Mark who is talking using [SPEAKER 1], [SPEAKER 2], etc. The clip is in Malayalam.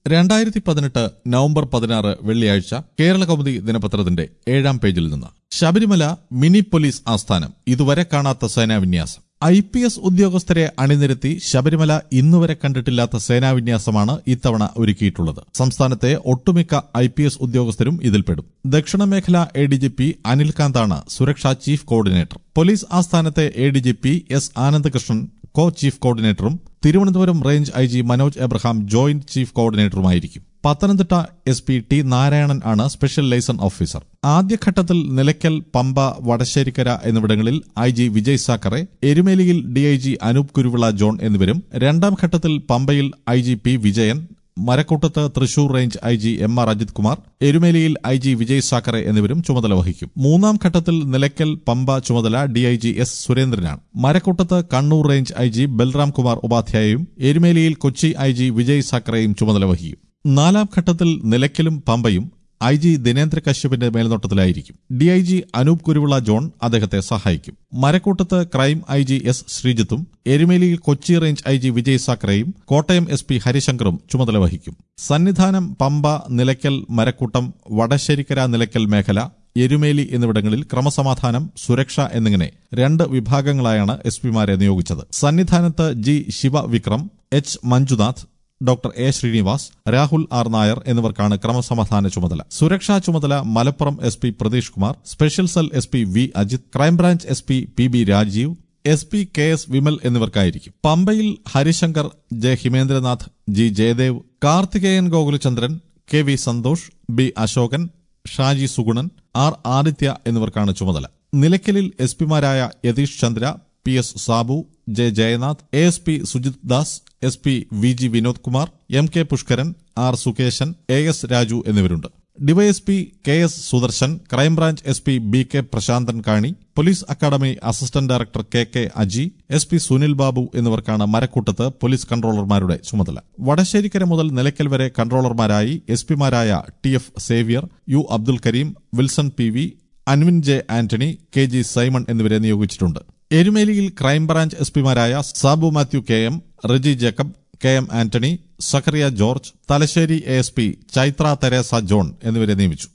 [SPEAKER 1] രണ്ടായിരത്തി പതിനെട്ട് നവംബർ പതിനാറ് വെള്ളിയാഴ്ച കേരള കൗമുദി ദിനപത്രത്തിന്റെ ഏഴാം പേജിൽ നിന്ന് ശബരിമല മിനി പോലീസ് ആസ്ഥാനം ഇതുവരെ കാണാത്ത സേനാവിന്യാസം ഐ പി എസ് ഉദ്യോഗസ്ഥരെ അണിനിരത്തി ശബരിമല ഇന്നുവരെ കണ്ടിട്ടില്ലാത്ത സേനാവിന്യാസമാണ് ഇത്തവണ ഒരുക്കിയിട്ടുള്ളത് സംസ്ഥാനത്തെ ഒട്ടുമിക്ക ഐ പി എസ് ഉദ്യോഗസ്ഥരും ഇതിൽപ്പെടും ദക്ഷിണ മേഖല എ ഡി ജി പി അനിൽകാന്താണ് സുരക്ഷാ ചീഫ് കോർഡിനേറ്റർ പോലീസ് ആസ്ഥാനത്തെ A D G P S Anandakrishnan co chief കോർഡിനേറ്ററും Thiruvananthapuram range I G Manoj Abraham joint chief കോർഡിനേറ്ററുമായിരിക്കും Pathanamthitta S P T Narayanan ആണ് സ്പെഷ്യൽ ലൈസൺ ഓഫീസർ ആദ്യഘട്ടത്തിൽ നിലയ്ക്കൽ പമ്പ വടശ്ശേരിക്കര എന്നിവിടങ്ങളിൽ ഐ ജി വിജയ് സാക്കറെ എരുമേലിയിൽ ഡിഐജി അനൂപ് കുരുവിള ജോൺ എന്നിവരും രണ്ടാം ഘട്ടത്തിൽ പമ്പയിൽ ഐ ജി പി വിജയൻ മരക്കൂട്ടത്ത് Thrissur range I G M R Ajith Kumar എരുമേലിയിൽ ഐ ജി വിജയ് സാക്കറെ എന്നിവരും ചുമതല വഹിക്കും മൂന്നാം ഘട്ടത്തിൽ നിലയ്ക്കൽ പമ്പ ചുമതല ഡിഐജി എസ് സുരേന്ദ്രനാണ് മരക്കൂട്ടത്ത് Kannur range I G Balram Kumar ഉപാധ്യായയും എരുമേലിയിൽ കൊച്ചി ഐ ജി വിജയ് സാക്കറയും ചുമതല വഹിക്കും നാലാം ഘട്ടത്തിൽ നിലയ്ക്കലും പമ്പയും ഐ ജി ദിനേന്ദ്ര കശ്യപിന്റെ മേൽനോട്ടത്തിലായിരിക്കും ഡിഐജി അനൂപ് കുരുവിള ജോൺ അദ്ദേഹത്തെ സഹായിക്കും മരക്കൂട്ടത്ത് ക്രൈം ഐ ജി എസ് ശ്രീജിത്തും എരുമേലിയിൽ Kochi range I G Vijay സാക്കറയും കോട്ടയം എസ് പി ഹരിശങ്കറും ചുമതല വഹിക്കും സന്നിധാനം പമ്പ നിലയ്ക്കൽ മരക്കൂട്ടം വടശ്ശേരിക്കര നിലയ്ക്കൽ മേഖല എരുമേലി എന്നിവിടങ്ങളിൽ ക്രമസമാധാനം സുരക്ഷ എന്നിങ്ങനെ രണ്ട് വിഭാഗങ്ങളായാണ് എസ് പിമാരെ നിയോഗിച്ചത് സന്നിധാനത്ത് G Shivavikram H Manjunath doctor A Srinivas Rahul R Nair എന്നിവർക്കാണ് ക്രമസമാധാന ചുമതല സുരക്ഷാ ചുമതല Malappuram S P Pratheesh Kumar special cell S P V Ajith crime branch S P P B Rajeev S P K S Vimal എന്നിവർക്കായിരിക്കും പമ്പയിൽ Harishankar J Himendranath G Jayadev Karthikeyan Gokulachandran K V Santhosh B Ashokan Shaji Sugunan R Aditya എന്നിവർക്കാണ് ചുമതല നിലയ്ക്കലിൽ എസ് പിമാരായ Yathish Chandra P S Sabu J Jayanath A S P Sujith Das S P V G Vinod Kumar M K Pushkaran R Sukesan A S Raju എന്നിവരുണ്ട് DySP K S Sudarshan crime branch S P B K Prashanthan Kani police academy assistant director K K Aji S P Sunil Babu എന്നിവർക്കാണ് മരക്കൂട്ടത്ത് പോലീസ് കൺട്രോളർമാരുടെ ചുമതല വടശ്ശേരിക്കര മുതൽ നിലയ്ക്കൽ വരെ കൺട്രോളർമാരായി എസ് പിമാരായ T F Xavier U Abdul Karim Wilson P V Anvin J Antony K G Simon എന്നിവരെ നിയോഗിച്ചിട്ടുണ്ട് എരുമേലിയിൽ ക്രൈംബ്രാഞ്ച് എസ് പിമാരായ Sabu Mathew K M Reji Jacob K M Antony Zachariah George Thalassery A S P Chaithra Theresa John എന്നിവരെ നിയമിച്ചു